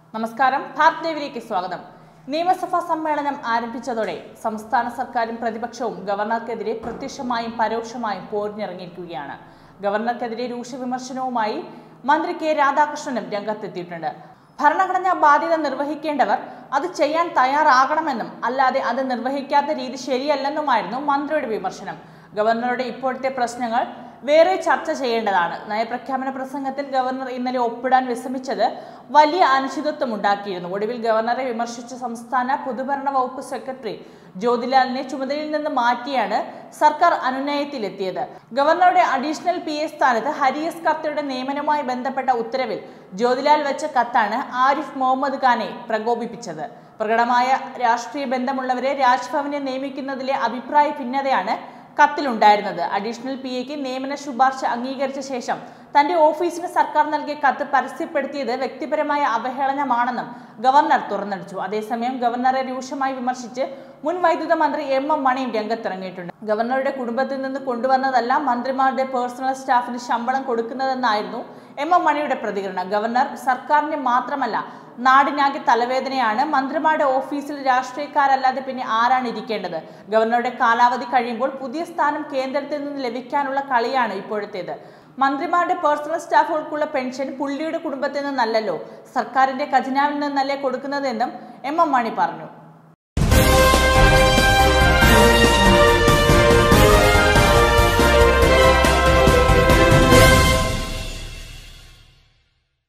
നമസ്കാരം ഭാരത് ലൈവിലേക്ക് സ്വാഗതം നിയമസഭാ സമ്മേളനം ആരംഭിച്ചതോടെ സംസ്ഥാന സർക്കാരും പ്രതിപക്ഷവും ഗവർണർക്കെതിരെ പ്രത്യക്ഷമായും പരോക്ഷമായും പോരിനിറങ്ങിയിരിക്കുകയാണ് ഗവർണർക്കെതിരെ രൂക്ഷ വിമർശനവുമായി മന്ത്രി കെ രാധാകൃഷ്ണനും രംഗത്തെത്തിയിട്ടുണ്ട് ഭരണഘടനാ ബാധ്യത നിർവഹിക്കേണ്ടവർ അത് ചെയ്യാൻ തയ്യാറാകണമെന്നും അല്ലാതെ അത് നിർവഹിക്കാത്ത രീതി ശരിയല്ലെന്നുമായിരുന്നു മന്ത്രിയുടെ വിമർശനം ഗവർണറുടെ ഇപ്പോഴത്തെ പ്രശ്നങ്ങൾ വേറെ ചർച്ച ചെയ്യേണ്ടതാണ് നയപ്രഖ്യാപന പ്രസംഗത്തിൽ ഗവർണർ ഇന്നലെ ഒപ്പിടാൻ വിസമ്മതിച്ചത് വലിയ അനിശ്ചിതത്വം ഉണ്ടാക്കിയിരുന്നു ഒടുവിൽ ഗവർണറെ വിമർശിച്ച സംസ്ഥാന പൊതുഭരണ വകുപ്പ് സെക്രട്ടറി ജ്യോതിലാലിനെ ചുമതലയിൽ നിന്ന് മാറ്റിയാണ് സർക്കാർ അനുനയത്തിലെത്തിയത് ഗവർണറുടെ അഡീഷണൽ പി എ സ്ഥാനത്ത് ഹരിയസ് കർത്തയുടെ നിയമനവുമായി ബന്ധപ്പെട്ട ഉത്തരവിൽ ജ്യോതിലാൽ വെച്ച കത്താണ് ആരിഫ് മുഹമ്മദ് ഖാനെ പ്രകോപിപ്പിച്ചത് പ്രകടമായ രാഷ്ട്രീയ ബന്ധമുള്ളവരെ രാജ്ഭവനെ നിയമിക്കുന്നതിലെ അഭിപ്രായ ഭിന്നതയാണ് കത്തിലുണ്ടായിരുന്നത് അഡീഷണൽ പി എക്ക് നിയമന ശുപാർശ അംഗീകരിച്ച ശേഷം തന്റെ ഓഫീസിന് സർക്കാർ നൽകിയ കത്ത് പരസ്യപ്പെടുത്തിയത് വ്യക്തിപരമായ അവഹേളനമാണെന്നും ഗവർണർ തുറന്നടിച്ചു അതേസമയം ഗവർണറെ രൂക്ഷമായി വിമർശിച്ച് മുൻ വൈദ്യുത മന്ത്രി എം എം മണിയും രംഗത്തിറങ്ങിയിട്ടുണ്ട് ഗവർണറുടെ കുടുംബത്തിൽ നിന്ന് കൊണ്ടുവന്നതല്ല മന്ത്രിമാരുടെ പേഴ്സണൽ സ്റ്റാഫിന് ശമ്പളം കൊടുക്കുന്നതെന്നായിരുന്നു എം എം മണിയുടെ പ്രതികരണം ഗവർണർ സർക്കാരിന് മാത്രമല്ല നാടിനാകെ തലവേദനയാണ് മന്ത്രിമാരുടെ ഓഫീസിൽ രാഷ്ട്രീയക്കാരല്ലാതെ പിന്നെ ആരാണ് ഇരിക്കേണ്ടത് ഗവർണറുടെ കാലാവധി കഴിയുമ്പോൾ പുതിയ സ്ഥാനം കേന്ദ്രത്തിൽ നിന്ന് ലഭിക്കാനുള്ള കളിയാണ് ഇപ്പോഴത്തേത് മന്ത്രിമാരുടെ പേഴ്സണൽ സ്റ്റാഫുകൾക്കുള്ള പെൻഷൻ പുള്ളിയുടെ കുടുംബത്തിൽ നിന്നല്ലല്ലോ സർക്കാരിന്റെ ഖജനാവിൽ നിന്നല്ലേ കൊടുക്കുന്നതെന്നും എം എം മണി പറഞ്ഞു